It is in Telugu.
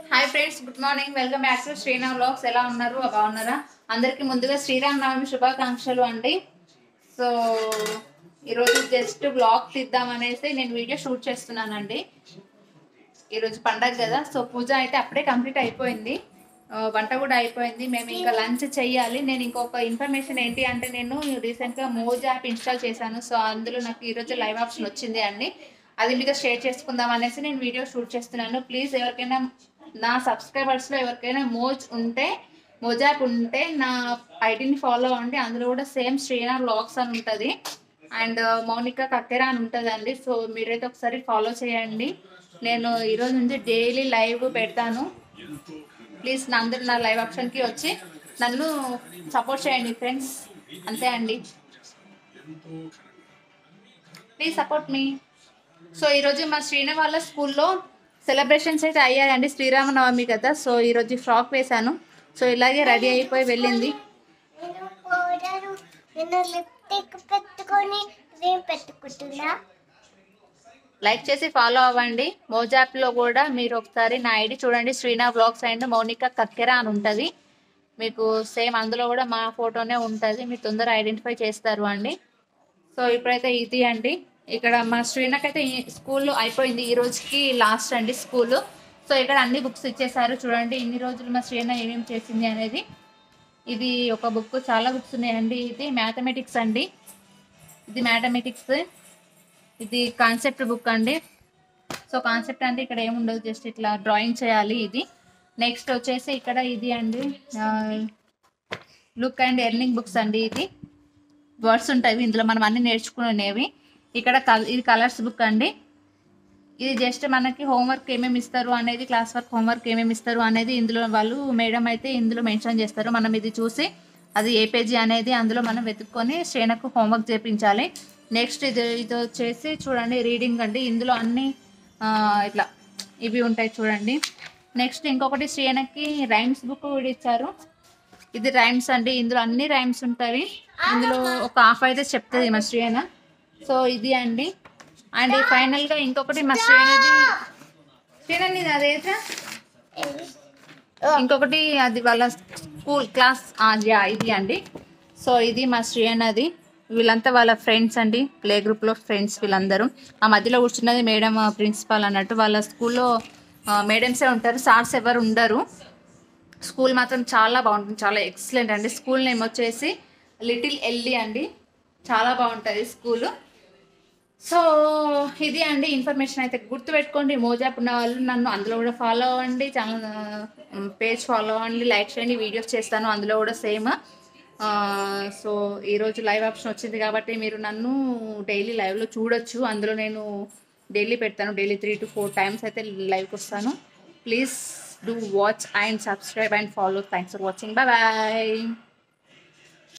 hi friends good morning welcome back to Sriram vlogs ఎలా ఉన్నారు బాగున్నారా అందరికీ ముందుగా శ్రీరామ్ నవమి శుభాకాంక్షలు అండి సో ఈరోజు జస్ట్ బ్లాగ్ తీద్దామనేసి నేను వీడియో షూట్ చేస్తున్నానండి ఈరోజు పండగ కదా సో పూజ అయితే అప్పుడే కంప్లీట్ అయిపోయింది ఆ, వంట కూడా అయిపోయింది మేము ఇంకా లంచ్ చెయ్యాలి నేను ఇంకొక ఇన్ఫర్మేషన్ ఏంటి అంటే నేను రీసెంట్గా మోజ్ యాప్ ఇన్స్టాల్ చేశాను సో అందులో నాకు ఈరోజు లైవ్ ఆప్షన్ వచ్చింది అండి అది మీతో షేర్ చేసుకుందాం అనేసి నేను వీడియో షూట్ చేస్తున్నాను ప్లీజ్ ఎవరికైనా నా సబ్స్క్రైబర్స్లో ఎవరికైనా మోజ్ ఉంటే మోజ్ యాప్ ఉంటే నా ఐడిని ఫాలో అవ్వండి అందులో కూడా సేమ్ శ్రీనాథ్ లాగ్స్ అని ఉంటుంది అండ్ మౌనిక కక్కెర అని ఉంటుందండి సో మీరైతే ఒకసారి ఫాలో చేయండి నేను ఈరోజు నుంచి డైలీ లైవ్ పెడతాను ప్లీజ్ నా అందరు నా లైవ్ ఆప్షన్కి వచ్చి నన్ను సపోర్ట్ చేయండి ఫ్రెండ్స్ అంతే అండి ప్లీజ్ సపోర్ట్ మీ సో ఈరోజు మా శ్రీన వాళ్ళ స్కూల్లో సెలబ్రేషన్స్ అయితే అయ్యాయండి శ్రీరామనవమి కదా సో ఈరోజు ఫ్రాక్ వేశాను సో ఇలాగే రెడీ అయిపోయి వెళ్ళింది నేను పౌడరు నేను లిప్టిక్ పెట్టుకొని క్రీమ్ పెట్టుకుంటున్నా లైక్ చేసి ఫాలో అవ్వండి మోజాప్లో కూడా మీరు ఒకసారి నా ఐడి చూడండి శ్రీనా బ్లాగ్స్ అండ్ మౌనిక కక్కెర అని ఉంటుంది మీకు సేమ్ అందులో కూడా మా ఫోటోనే ఉంటుంది మీరు తొందరగా ఐడెంటిఫై చేస్తారు అండి సో ఇప్పుడైతే ఇది అండి ఇక్కడ మా శ్రీనాకైతే స్కూల్ అయిపోయింది ఈ రోజుకి లాస్ట్ అండి స్కూల్ సో ఇక్కడ అన్ని బుక్స్ ఇచ్చేసారు చూడండి ఇన్ని రోజులు మా శ్రీనా ఏమేమి చేసింది అనేది ఇది ఒక బుక్ చాలా బుక్స్ ఉన్నాయండి ఇది మ్యాథమెటిక్స్ అండి ఇది మ్యాథమెటిక్స్ ఇది కాన్సెప్ట్ బుక్ అండి సో కాన్సెప్ట్ అంటే ఇక్కడ ఏముండదు జస్ట్ ఇట్లా డ్రాయింగ్ చేయాలి ఇది నెక్స్ట్ వచ్చేసి ఇక్కడ ఇది అండి లుక్ అండ్ ఎర్నింగ్ బుక్స్ అండి ఇది వర్డ్స్ ఉంటాయి ఇందులో మనం అన్ని నేర్చుకునేవి ఇక్కడ కల్ ఇది కలర్స్ బుక్ అండి ఇది జస్ట్ మనకి హోంవర్క్ ఏమేమి ఇస్తారు అనేది క్లాస్ వర్క్ హోంవర్క్ ఏమేమి ఇస్తారు అనేది ఇందులో వాళ్ళు మేడం అయితే ఇందులో మెన్షన్ చేస్తారు మనం ఇది చూసి అది ఏ పేజీ అనేది అందులో మనం వెతుక్కొని శ్రేణకు హోంవర్క్ చేపించాలి నెక్స్ట్ ఇది ఇది వచ్చేసి చూడండి రీడింగ్ అండి ఇందులో అన్ని ఆ, ఇట్లా ఇవి ఉంటాయి చూడండి నెక్స్ట్ ఇంకొకటి శ్రేణకి రైమ్స్ బుక్ కూడా ఇచ్చారు ఇది రైమ్స్ అండి ఇందులో అన్ని రైమ్స్ ఉంటాయి ఇందులో ఒక హాఫ్ అయితే చెప్తుంది మా శ్రేణ సో ఇది అండి అండ్ ఫైనల్ గా ఇంకొకటి మా శ్రేణది శ్రేణ నీది అదేదా ఇంకొకటి అది వాళ్ళ స్కూల్ క్లాస్ యా ఇది అండి సో ఇది మా శ్రేణది వీళ్ళంతా వాళ్ళ ఫ్రెండ్స్ అండి ప్లే గ్రూప్లో ఫ్రెండ్స్ వీళ్ళందరూ ఆ మధ్యలో కూర్చున్నది మేడం ప్రిన్సిపాల్ అన్నట్టు వాళ్ళ స్కూల్లో మేడమ్సే ఉంటారు సార్స్ ఎవరు ఉండరు స్కూల్ మాత్రం చాలా బాగుంటుంది చాలా ఎక్సలెంట్ అండి స్కూల్ నేమ్ వచ్చేసి లిటిల్ ఎల్లి అండి చాలా బాగుంటుంది స్కూల్ సో ఇది అండి ఇన్ఫర్మేషన్ అయితే గుర్తుపెట్టుకోండి మోజాప్ ఉన్న వాళ్ళు నన్ను అందులో కూడా ఫాలో అవ్వండి ఛానల్ పేజ్ ఫాలో అవ్వండి లైక్ చేయండి వీడియోస్ చేస్తాను అందులో కూడా సేమ్ సో ఈరోజు లైవ్ ఆప్షన్ వచ్చింది కాబట్టి మీరు నన్ను డైలీ లైవ్లో చూడొచ్చు అందులో నేను డైలీ పెడతాను daily three to four times అయితే లైవ్కి వస్తాను please do watch and subscribe and follow thanks for watching bye bye